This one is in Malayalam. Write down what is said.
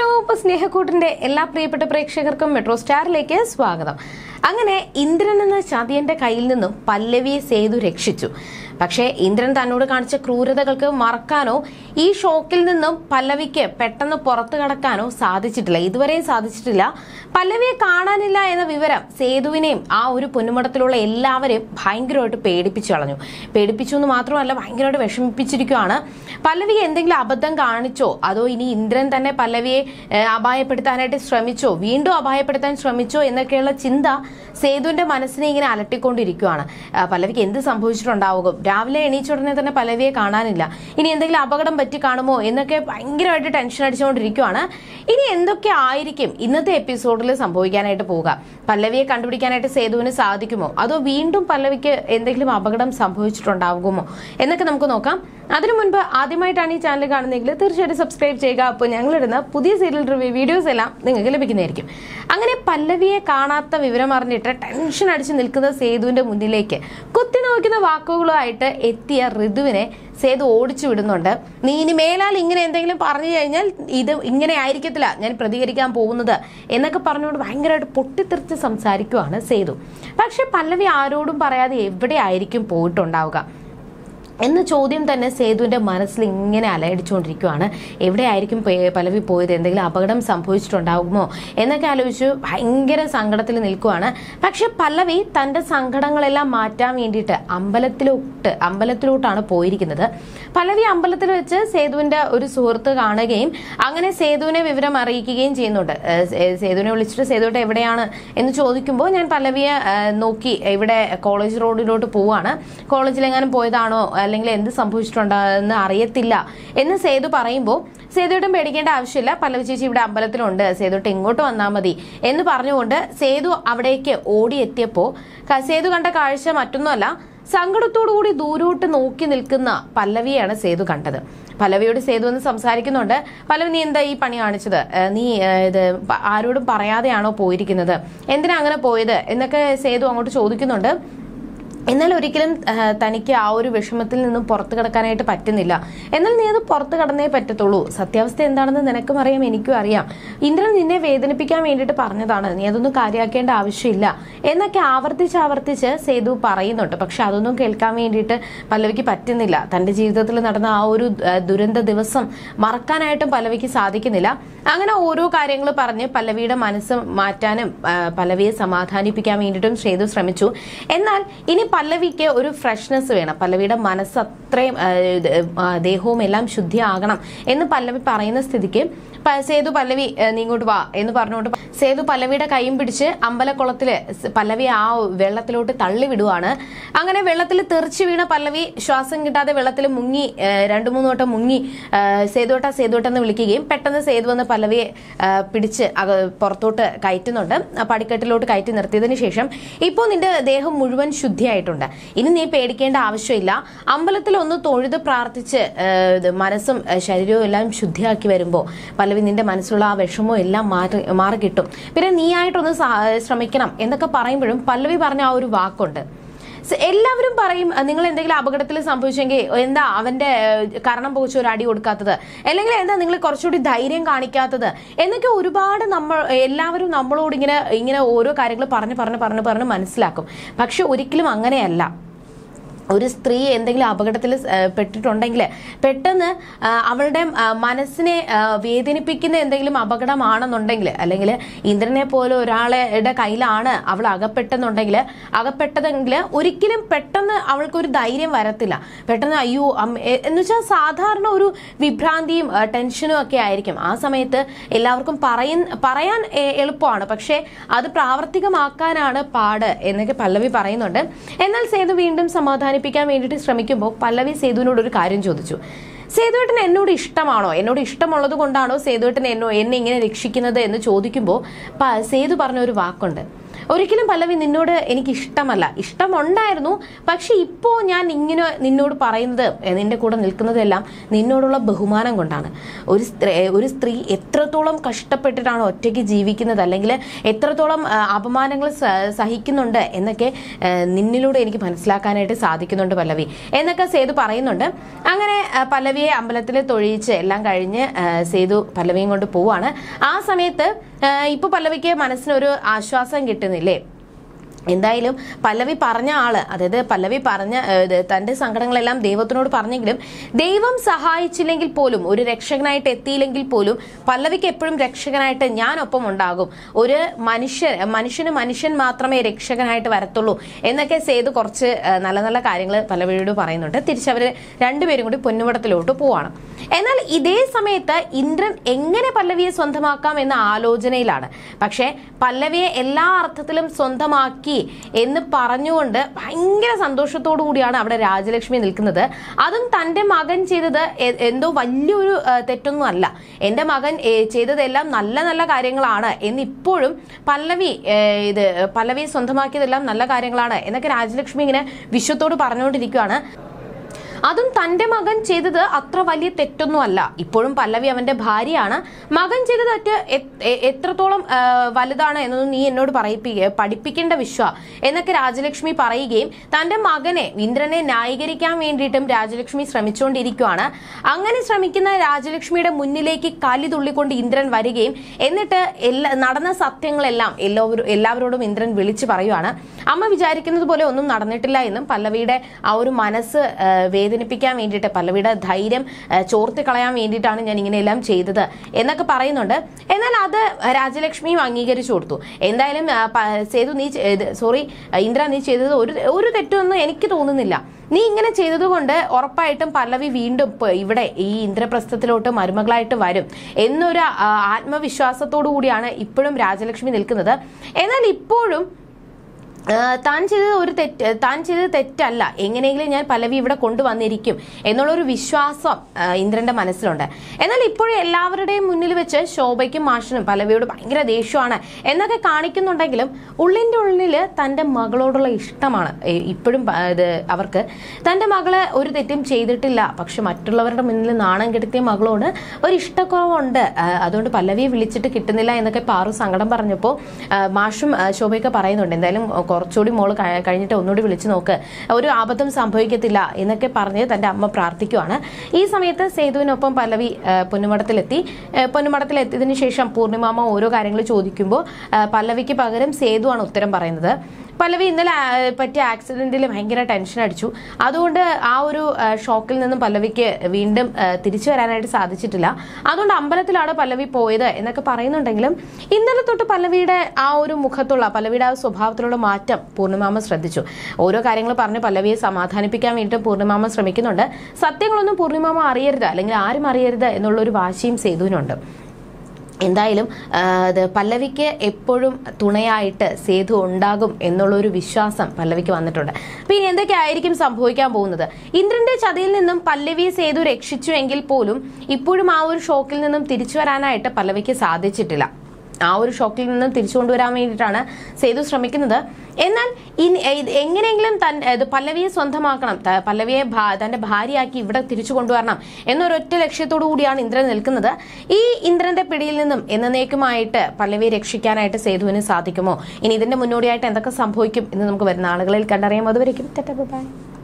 അപ്പൊ സ്നേഹക്കൂട്ടിന്റെ എല്ലാ പ്രിയപ്പെട്ട പ്രേക്ഷകർക്കും മെട്രോ സ്റ്റാറിലേക്ക് സ്വാഗതം അങ്ങനെ ഇന്ദ്രൻ എന്ന ചതിയന്റെ കയ്യിൽ നിന്നും പല്ലവിയെ സേതു രക്ഷിച്ചു പക്ഷേ ഇന്ദ്രൻ തന്നോട് കാണിച്ച ക്രൂരതകൾക്ക് മറക്കാനോ ഈ ഷോക്കിൽ നിന്നും പല്ലവിക്ക് പെട്ടെന്ന് പുറത്തു കടക്കാനോ സാധിച്ചിട്ടില്ല ഇതുവരെയും സാധിച്ചിട്ടില്ല പല്ലവിയെ കാണാനില്ല എന്ന വിവരം സേതുവിനെയും ആ ഒരു പൊന്നുമടത്തിലുള്ള എല്ലാവരെയും ഭയങ്കരമായിട്ട് പേടിപ്പിച്ചു കളഞ്ഞു പേടിപ്പിച്ചു എന്ന് മാത്രമല്ല ഭയങ്കരമായിട്ട് വിഷമിപ്പിച്ചിരിക്കുകയാണ് പല്ലവിയെ എന്തെങ്കിലും അബദ്ധം കാണിച്ചോ അതോ ഇനി ഇന്ദ്രൻ തന്നെ പല്ലവിയെ ഏഹ്, അപായപ്പെടുത്താനായിട്ട് ശ്രമിച്ചോ വീണ്ടും അപായപ്പെടുത്താൻ ശ്രമിച്ചോ എന്നൊക്കെയുള്ള ചിന്ത സേതുവിന്റെ മനസ്സിനെ ഇങ്ങനെ അലട്ടിക്കൊണ്ടിരിക്കുകയാണ് ആ, പല്ലവിക്ക് എന്ത് സംഭവിച്ചിട്ടുണ്ടാവും രാവിലെ എണീച്ച ഉടനെ തന്നെ പല്ലവിയെ കാണാനില്ല ഇനി എന്തെങ്കിലും അപകടം പറ്റി കാണുമോ എന്നൊക്കെ ഭയങ്കരമായിട്ട് ടെൻഷൻ അടിച്ചുകൊണ്ടിരിക്കുകയാണ് ഇനി എന്തൊക്കെ ആയിരിക്കും ഇന്നത്തെ എപ്പിസോഡിൽ സംഭവിക്കാനായിട്ട് പോവുക പല്ലവിയെ കണ്ടുപിടിക്കാനായിട്ട് സേതുവിന് സാധിക്കുമോ അതോ വീണ്ടും പല്ലവിക്ക് എന്തെങ്കിലും അപകടം സംഭവിച്ചിട്ടുണ്ടാകുമോ എന്നൊക്കെ നമുക്ക് നോക്കാം അതിനു മുൻപ് ആദ്യമായിട്ടാണ് ഈ ചാനൽ കാണുന്നതെങ്കിൽ തീർച്ചയായിട്ടും സബ്സ്ക്രൈബ് ചെയ്യുക അപ്പോൾ ഞങ്ങളിടുന്ന പുതിയ സീരിയൽ റിവ്യൂ വീഡിയോസ് എല്ലാം നിങ്ങൾക്ക് ലഭിക്കുന്നതായിരിക്കും അങ്ങനെ പല്ലവിയെ കാണാത്ത വിവരം അറിഞ്ഞിട്ട് ടെൻഷൻ അടിച്ച് നിൽക്കുന്ന സേതുവിന്റെ മുന്നിലേക്ക് കുത്തി നോക്കുന്ന വാക്കുകളുമായിട്ട് എത്തിയ ഋതുവിനെ സേതു ഓടിച്ചു വിടുന്നുണ്ട് നീ ഇനി മേലാൽ ഇങ്ങനെ എന്തെങ്കിലും പറഞ്ഞു കഴിഞ്ഞാൽ ഇത് ഇങ്ങനെ ആയിരിക്കത്തില്ല ഞാൻ പ്രതികരിക്കാൻ പോകുന്നത് എന്നൊക്കെ പറഞ്ഞുകൊണ്ട് ഭയങ്കരമായിട്ട് പൊട്ടിത്തെറിച്ച് സംസാരിക്കുവാണ് സേതു പക്ഷെ പല്ലവി ആരോടും പറയാതെ എവിടെ ആയിരിക്കും പോയിട്ടുണ്ടാവുക എന്ന ചോദ്യം തന്നെ സേതുവിന്റെ മനസ്സിൽ ഇങ്ങനെ അലയടിച്ചുകൊണ്ടിരിക്കുകയാണ് എവിടെയായിരിക്കും പേ- പല്ലവി പോയത് എന്തെങ്കിലും അപകടം സംഭവിച്ചിട്ടുണ്ടാകുമോ എന്നൊക്കെ ആലോചിച്ച് ഭയങ്കര സങ്കടത്തിൽ നിൽക്കുവാണ് പക്ഷെ പല്ലവി തന്റെ സങ്കടങ്ങളെല്ലാം മാറ്റാൻ വേണ്ടിയിട്ട് അമ്പലത്തിലോട്ട് അമ്പലത്തിലോട്ടാണ് പോയിരിക്കുന്നത് പല്ലവി അമ്പലത്തിൽ വെച്ച് സേതുവിന്റെ ഒരു സുഹൃത്ത് കാണുകയും അങ്ങനെ സേതുവിനെ വിവരം അറിയിക്കുകയും ചെയ്യുന്നുണ്ട് ഏഹ് സേ- സേതുവിനെ വിളിച്ചിട്ട് സേതുവിട്ട് എവിടെയാണ് എന്ന് ചോദിക്കുമ്പോൾ ഞാൻ പല്ലവിയെ ഏഹ് നോക്കി ഇവിടെ കോളേജ് റോഡിലോട്ട് പോവാണ് കോളേജിലെങ്ങാനും പോയതാണോ അല്ലെങ്കിൽ എന്ത് സംഭവിച്ചിട്ടുണ്ടെന്ന് അറിയത്തില്ല എന്ന് സേതു പറയുമ്പോൾ സേതുവിട്ടും പേടിക്കേണ്ട ആവശ്യമില്ല പല്ലവി ചേച്ചി ഇവിടെ അമ്പലത്തിലുണ്ട് സേതുട്ട് ഇങ്ങോട്ട് വന്നാൽ മതി എന്ന് പറഞ്ഞുകൊണ്ട് സേതു അവിടേക്ക് ഓടിയെത്തിയപ്പോൾ ക- സേതു കണ്ട കാഴ്ച മറ്റൊന്നുമല്ല സങ്കടത്തോടു കൂടി ദൂരോട്ട് നോക്കി നിൽക്കുന്ന പല്ലവിയാണ് സേതു കണ്ടത് പല്ലവിയോട് സേതു എന്ന് സംസാരിക്കുന്നുണ്ട് പല്ലവി നീ എന്താ ഈ പണി കാണിച്ചത് ഏഹ് നീ ഏഹ് ഇത് പ- ആരോടും പറയാതെയാണോ പോയിരിക്കുന്നത് എന്തിനാ അങ്ങനെ പോയത് എന്നൊക്കെ സേതു അങ്ങോട്ട് ചോദിക്കുന്നുണ്ട് എന്നാൽ ഒരിക്കലും ആ, തനിക്ക് ആ ഒരു വിഷമത്തിൽ നിന്നും പുറത്തു കിടക്കാനായിട്ട് പറ്റുന്നില്ല എന്നാൽ നീ അത് പുറത്തു കടന്നേ പറ്റത്തുള്ളൂ സത്യാവസ്ഥ എന്താണെന്ന് നിനക്കും അറിയാം എനിക്കും അറിയാം ഇന്ദ്രൻ നിന്നെ വേദനിപ്പിക്കാൻ വേണ്ടിയിട്ട് പറഞ്ഞതാണ് നീ അതൊന്നും കാര്യമാക്കേണ്ട ആവശ്യമില്ല എന്നൊക്കെ ആവർത്തിച്ച് ആവർത്തിച്ച് സേതു പറയുന്നുണ്ട് പക്ഷെ അതൊന്നും കേൾക്കാൻ വേണ്ടിയിട്ട് പല്ലവിക്ക് പറ്റുന്നില്ല തന്റെ ജീവിതത്തിൽ നടന്ന ആ ഒരു ആ, ദുരന്ത ദിവസം മറക്കാനായിട്ടും പല്ലവിക്ക് സാധിക്കുന്നില്ല അങ്ങനെ ഓരോ കാര്യങ്ങൾ പറഞ്ഞ് പല്ലവിയുടെ മനസ്സ് മാറ്റാനും ആ, പല്ലവിയെ സമാധാനിപ്പിക്കാൻ വേണ്ടിയിട്ടും സേതു ശ്രമിച്ചു എന്നാൽ ഇനി പല്ലവിക്ക് ഒരു ഫ്രഷ്നെസ് വേണം പല്ലവിയുടെ മനസ്സ് അത്രയും ആ, ഇത്, ആ, ദേഹവും എല്ലാം ശുദ്ധിയാകണം എന്ന് പല്ലവി പറയുന്ന സ്ഥിതിക്ക് പ- സേതു പല്ലവി ആ, നീ ഇങ്ങോട്ട് വാ എന്ന് പറഞ്ഞുകൊണ്ട് സേതു പല്ലവിയുടെ കൈയും പിടിച്ച് അമ്പലക്കുളത്തില് സ് പല്ലവി ആ വെള്ളത്തിലോട്ട് തള്ളി വിടുവാണ് അങ്ങനെ വെള്ളത്തിൽ തെറിച്ചു വീണ പല്ലവി ശ്വാസം കിട്ടാതെ വെള്ളത്തിൽ മുങ്ങി ആ, രണ്ടു മൂന്ന് വട്ടം മുങ്ങി ആ, സേതുവട്ട സേതുവട്ട എന്ന് വിളിക്കുകയും പെട്ടെന്ന് സേതു എന്ന് പല്ലവിയെ ആ, പിടിച്ച് അക പുറത്തോട്ട് കയറ്റുന്നുണ്ട് ആ പടിക്കെട്ടിലോട്ട് കയറ്റി നിർത്തിയതിനു ശേഷം ഇപ്പോൾ നിന്റെ ദേഹം മുഴുവൻ ശുദ്ധിയായിട്ടുണ്ട് ഇനി നീ പേടിക്കേണ്ട ആവശ്യമില്ല അമ്പലത്തിൽ ഒന്ന് തൊഴുത് പ്രാർത്ഥിച്ച് ആ, ഇത് മനസ്സും ആ, ശരീരവും എല്ലാം ശുദ്ധിയാക്കി വരുമ്പോൾ പല്ലവി നിന്റെ മനസ്സിലുള്ള ആ വിഷമവും എല്ലാം മാറി മാറി കിട്ടും പിന്നെ നീയായിട്ടൊന്ന് സഹ- ശ്രമിക്കണം എന്നൊക്കെ പറയുമ്പോഴും പല്ലവി പറഞ്ഞ ആ ഒരു വാക്കുണ്ട് സ- എല്ലാവരും പറയും അഹ് നിങ്ങൾ എന്തെങ്കിലും അപകടത്തിൽ സംഭവിച്ചെങ്കിൽ എന്താ അവന്റെ ഏഹ്, കരണം പോയിച്ച് ഒരു അടി കൊടുക്കാത്തത് അല്ലെങ്കിൽ എന്താ നിങ്ങൾ കുറച്ചുകൂടി ധൈര്യം കാണിക്കാത്തത് എന്നൊക്കെ ഒരുപാട് നമ്മൾ എല്ലാവരും നമ്മളോട് ഇങ്ങനെ ഇങ്ങനെ ഓരോ കാര്യങ്ങൾ പറഞ്ഞ് പറഞ്ഞ് പറഞ്ഞ് പറഞ്ഞ് മനസ്സിലാക്കും പക്ഷെ ഒരിക്കലും അങ്ങനെയല്ല ഒരു സ്ത്രീ എന്തെങ്കിലും അപകടത്തിൽ ഏഹ്, പെട്ടിട്ടുണ്ടെങ്കിൽ പെട്ടെന്ന് ആ, അവളുടെ ആ, മനസ്സിനെ ആ, വേദനിപ്പിക്കുന്ന എന്തെങ്കിലും അപകടമാണെന്നുണ്ടെങ്കിൽ അല്ലെങ്കിൽ ഇന്ദ്രനെ പോലെ ഒരാളുടെ കയ്യിലാണ് അവൾ അകപ്പെട്ടെന്നുണ്ടെങ്കിൽ അകപ്പെട്ടതെങ്കിൽ ഒരിക്കലും പെട്ടെന്ന് അവൾക്കൊരു ധൈര്യം വരത്തില്ല പെട്ടെന്ന് അയ്യോ അമ്മ എ- എന്ന് വെച്ചാൽ സാധാരണ ഒരു വിഭ്രാന്തിയും ആ, ടെൻഷനും ഒക്കെ ആയിരിക്കും ആ സമയത്ത് എല്ലാവർക്കും പറയ പറയാൻ എ- എളുപ്പമാണ് പക്ഷേ അത് പ്രാവർത്തികമാക്കാനാണ് പാട് എന്നൊക്കെ പല്ലവി പറയുന്നുണ്ട് എന്നാൽ സേതു വീണ്ടും സമാധാനിപ്പിക്കാൻ വേണ്ടിയിട്ട് ശ്രമിക്കുമ്പോൾ പല്ലവി സേതുവിനോട് ഒരു കാര്യം ചോദിച്ചു സേതുവേട്ടൻ എന്നോട് ഇഷ്ടമാണോ എന്നോട് ഇഷ്ടമുള്ളത് കൊണ്ടാണോ സേതുവേട്ടൻ എന്നോ എന്നെ ഇങ്ങനെ രക്ഷിക്കുന്നത് എന്ന് ചോദിക്കുമ്പോൾ പ- സേതു പറഞ്ഞ ഒരു വാക്കുണ്ട് ഒരിക്കലും പല്ലവി നിന്നോട് എനിക്ക് ഇഷ്ടമല്ല ഇഷ്ടമുണ്ടായിരുന്നു പക്ഷെ ഇപ്പോ ഞാൻ ഇങ്ങനെ നിന്നോട് പറയുന്നത് എ, നിന്റെ കൂടെ നിൽക്കുന്നതെല്ലാം നിന്നോടുള്ള ബഹുമാനം കൊണ്ടാണ് ഒരു സ്ത്രീ ഒരു സ്ത്രീ എത്രത്തോളം കഷ്ടപ്പെട്ടിട്ടാണ് ഒറ്റയ്ക്ക് ജീവിക്കുന്നത് അല്ലെങ്കിൽ എത്രത്തോളം ആ, അപമാനങ്ങൾ സ- സഹിക്കുന്നുണ്ട് എന്നൊക്കെ ആ, നിന്നിലൂടെ എനിക്ക് മനസ്സിലാക്കാനായിട്ട് സാധിക്കുന്നുണ്ട് പല്ലവി എന്നൊക്കെ സേതു പറയുന്നുണ്ട് അങ്ങനെ ആ, പല്ലവിയെ അമ്പലത്തിൽ തൊഴിയിച്ച് എല്ലാം കഴിഞ്ഞ് ആ, സേതു പല്ലവിയും കൊണ്ട് പോവാണ് ആ സമയത്ത് ആ, ഇപ്പൊ പല്ലവിക്ക് മനസ്സിനൊരു ആശ്വാസം കിട്ടുന്നില്ലേ എന്തായാലും പല്ലവി പറഞ്ഞ ആള് അതായത് പല്ലവി പറഞ്ഞ ഏഹ്, ഇത് തന്റെ സങ്കടങ്ങളെല്ലാം ദൈവത്തിനോട് പറഞ്ഞെങ്കിലും ദൈവം സഹായിച്ചില്ലെങ്കിൽ പോലും ഒരു രക്ഷകനായിട്ട് എത്തിയില്ലെങ്കിൽ പോലും പല്ലവിക്ക് എപ്പോഴും രക്ഷകനായിട്ട് ഞാനൊപ്പം ഉണ്ടാകും ഒരു മനുഷ്യൻ മനുഷ്യന് മനുഷ്യൻ മാത്രമേ രക്ഷകനായിട്ട് വരത്തുള്ളൂ എന്നൊക്കെ സേതു കുറച്ച് ഏഹ്, നല്ല നല്ല കാര്യങ്ങൾ പല്ലവിയോട് പറയുന്നുണ്ട് തിരിച്ചവര് രണ്ടുപേരും കൂടി പൊന്നുമടത്തിലോട്ട് പോവാണ് എന്നാൽ ഇതേ സമയത്ത് ഇന്ദ്രൻ എങ്ങനെ പല്ലവിയെ സ്വന്തമാക്കാം എന്ന ആലോചനയിലാണ് പക്ഷേ പല്ലവിയെ എല്ലാ അർത്ഥത്തിലും സ്വന്തമാക്കി എന്ന് പറഞ്ഞുകൊണ്ട് ഭയങ്കര സന്തോഷത്തോടു കൂടിയാണ് അവിടെ രാജലക്ഷ്മി നിൽക്കുന്നത് അതും തന്റെ മകൻ ചെയ്തത് എ- എന്തോ വലിയൊരു ആ, തെറ്റൊന്നും അല്ല എന്റെ മകൻ ഏ, ചെയ്തതെല്ലാം നല്ല നല്ല കാര്യങ്ങളാണ് എന്ന് ഇപ്പോഴും പല്ലവി ഏ, ഇത് പല്ലവിയെ സ്വന്തമാക്കിയതെല്ലാം നല്ല കാര്യങ്ങളാണ് എന്നൊക്കെ രാജലക്ഷ്മി ഇങ്ങനെ വിശ്വത്തോട് പറഞ്ഞുകൊണ്ടിരിക്കുകയാണ് അതും തന്റെ മകൻ ചെയ്തത് അത്ര വലിയ തെറ്റൊന്നും അല്ല ഇപ്പോഴും പല്ലവി അവന്റെ ഭാര്യയാണ് മകൻ ചെയ്ത തെറ്റ് എ- എ- എത്രത്തോളം ആ, വലുതാണ് എന്നൊന്നും നീ എന്നോട് പറയിപ്പിക്ക പഠിപ്പിക്കേണ്ട വിശ്വ എന്നൊക്കെ രാജലക്ഷ്മി പറയുകയും തന്റെ മകനെ ഇന്ദ്രനെ ന്യായീകരിക്കാൻ വേണ്ടിയിട്ടും രാജലക്ഷ്മി ശ്രമിച്ചുകൊണ്ടിരിക്കുകയാണ് അങ്ങനെ ശ്രമിക്കുന്ന രാജലക്ഷ്മിയുടെ മുന്നിലേക്ക് കലി തുള്ളിക്കൊണ്ട് ഇന്ദ്രൻ വരികയും എന്നിട്ട് എല്ലാ നടന്ന സത്യങ്ങളെല്ലാം എല്ലാവരും എല്ലാവരോടും ഇന്ദ്രൻ വിളിച്ചു പറയുവാണ് അമ്മ വിചാരിക്കുന്നത് പോലെ ഒന്നും നടന്നിട്ടില്ല എന്നും പല്ലവിയുടെ ആ ഒരു മനസ്സ് ആ, വേദനിപ്പിക്കാൻ വേണ്ടിയിട്ട് പല്ലവിയുടെ ധൈര്യം ആ, ചോർത്തി കളയാൻ വേണ്ടിയിട്ടാണ് ഞാൻ ഇങ്ങനെയെല്ലാം ചെയ്തത് എന്നൊക്കെ പറയുന്നുണ്ട് എന്നാൽ അത് രാജലക്ഷ്മിയും അംഗീകരിച്ചു കൊടുത്തു എന്തായാലും ആ, പ- സേതു നീ സോറി ഇന്ദ്ര നീ ചെയ്തത് ഒരു ഒരു തെറ്റൊന്നും എനിക്ക് തോന്നുന്നില്ല നീ ഇങ്ങനെ ചെയ്തതുകൊണ്ട് ഉറപ്പായിട്ടും പല്ലവി വീണ്ടും ഇപ്പൊ ഇവിടെ ഈ ഇന്ദ്രപ്രസ്ഥത്തിലോട്ട് മരുമകളായിട്ട് വരും എന്നൊരു ആ, ആത്മവിശ്വാസത്തോടു കൂടിയാണ് ഇപ്പോഴും രാജലക്ഷ്മി നിൽക്കുന്നത് എന്നാൽ ഇപ്പോഴും ആ, താൻ ചെയ്തത് ഒരു തെറ്റ് താൻ ചെയ്തത് തെറ്റല്ല എങ്ങനെയെങ്കിലും ഞാൻ പല്ലവി ഇവിടെ കൊണ്ടുവന്നിരിക്കും എന്നുള്ളൊരു വിശ്വാസം ആ, ഇന്ദ്രന്റെ മനസ്സിലുണ്ട് എന്നാൽ ഇപ്പോഴും എല്ലാവരുടെയും മുന്നിൽ വെച്ച് ശോഭയ്ക്കും മാഷിനും പല്ലവിയോട് ഭയങ്കര ദേഷ്യമാണ് എന്നൊക്കെ കാണിക്കുന്നുണ്ടെങ്കിലും ഉള്ളിന്റെ ഉള്ളില് തന്റെ മകളോടുള്ള ഇഷ്ടമാണ് ഏ, ഇപ്പോഴും പ- ഇത് അവർക്ക് തന്റെ മകള് ഒരു തെറ്റും ചെയ്തിട്ടില്ല പക്ഷെ മറ്റുള്ളവരുടെ മുന്നിൽ നാണം കെടുത്തിയ മകളോട് ഒരു ഇഷ്ടക്കുറവുണ്ട് ആ, അതുകൊണ്ട് പല്ലവിയെ വിളിച്ചിട്ട് കിട്ടുന്നില്ല എന്നൊക്കെ പാറു സങ്കടം പറഞ്ഞപ്പോൾ മാഷും ആ, ശോഭയൊക്കെ പറയുന്നുണ്ട് എന്തായാലും കുറച്ചുകൂടി മോള് കഴി- കഴിഞ്ഞിട്ട് ഒന്നുകൂടി വിളിച്ചു നോക്ക് ഒരു ആപത്തും സംഭവിക്കത്തില്ല എന്നൊക്കെ പറഞ്ഞ് തന്റെ അമ്മ പ്രാർത്ഥിക്കുവാണ് ഈ സമയത്ത് സേതുവിനൊപ്പം പല്ലവി ആ, പൊന്നുമടത്തിലെത്തി ആ, പൊന്നുമടത്തിലെത്തിയതിനു ശേഷം പൂർണിമാമ ഓരോ കാര്യങ്ങൾ ചോദിക്കുമ്പോൾ ആ, പല്ലവിക്ക് പകരം സേതുവാണ് ഉത്തരം പറയുന്നത് പല്ലവി ഇന്നലെ ആ, പറ്റിയ ആക്സിഡന്റിൽ ഭയങ്കര ടെൻഷൻ അടിച്ചു അതുകൊണ്ട് ആ ഒരു ആ, ഷോക്കിൽ നിന്നും പല്ലവിക്ക് വീണ്ടും ആ, തിരിച്ചു വരാനായിട്ട് സാധിച്ചിട്ടില്ല അതുകൊണ്ട് അമ്പലത്തിലാണ് പല്ലവി പോയത് എന്നൊക്കെ പറയുന്നുണ്ടെങ്കിലും ഇന്നലെ തൊട്ട് പല്ലവിയുടെ ആ ഒരു മുഖത്തുള്ള പല്ലവിയുടെ ആ സ്വഭാവത്തിലുള്ള മാറ്റം പൂർണ്ണിമാമ ശ്രദ്ധിച്ചു ഓരോ കാര്യങ്ങൾ പറഞ്ഞ് പല്ലവിയെ സമാധാനിപ്പിക്കാൻ വേണ്ടിയിട്ട് പൂർണ്ണിമാമ ശ്രമിക്കുന്നുണ്ട് സത്യങ്ങളൊന്നും പൂർണ്ണിമാമ അറിയരുത് അല്ലെങ്കിൽ ആരും അറിയരുത് എന്നുള്ള ഒരു വാശിയും സേതുവിനുണ്ട് എന്തായാലും ആ, അത് പല്ലവിക്ക് എപ്പോഴും തുണയായിട്ട് സേതു ഉണ്ടാകും എന്നുള്ളൊരു വിശ്വാസം പല്ലവിക്ക് വന്നിട്ടുണ്ട് അപ്പൊ ഇനി എന്തൊക്കെയായിരിക്കും സംഭവിക്കാൻ പോകുന്നത് ഇന്ദ്രന്റെ ചതിയിൽ നിന്നും പല്ലവി സേതു രക്ഷിച്ചു എങ്കിൽ പോലും ഇപ്പോഴും ആ ഒരു ഷോക്കിൽ നിന്നും തിരിച്ചു വരാനായിട്ട് പല്ലവിക്ക് സാധിച്ചിട്ടില്ല ആ ഒരു ഷോക്കിൽ നിന്നും തിരിച്ചു കൊണ്ടുവരാൻ വേണ്ടിയിട്ടാണ് സേതു ശ്രമിക്കുന്നത് എന്നാൽ ഇനി ഇത് എങ്ങനെയെങ്കിലും തൻ ഇത് പല്ലവിയെ സ്വന്തമാക്കണം ത- പല്ലവിയെ ഭാ- തന്റെ ഭാര്യയാക്കി ഇവിടെ തിരിച്ചു കൊണ്ടുവരണം എന്നൊരൊറ്റ ലക്ഷ്യത്തോടു കൂടിയാണ് ഇന്ദ്രൻ നിൽക്കുന്നത് ഈ ഇന്ദ്രന്റെ പിടിയിൽ നിന്നും എന്നേക്കുമായിട്ട് പല്ലവിയെ രക്ഷിക്കാനായിട്ട് സേതുവിന് സാധിക്കുമോ ഇനി ഇതിന്റെ മുന്നോടിയായിട്ട് എന്തൊക്കെ സംഭവിക്കും എന്ന് നമുക്ക് വരുന്ന ആളുകളിൽ കണ്ടറിയാം അതുവരെയും ബൈ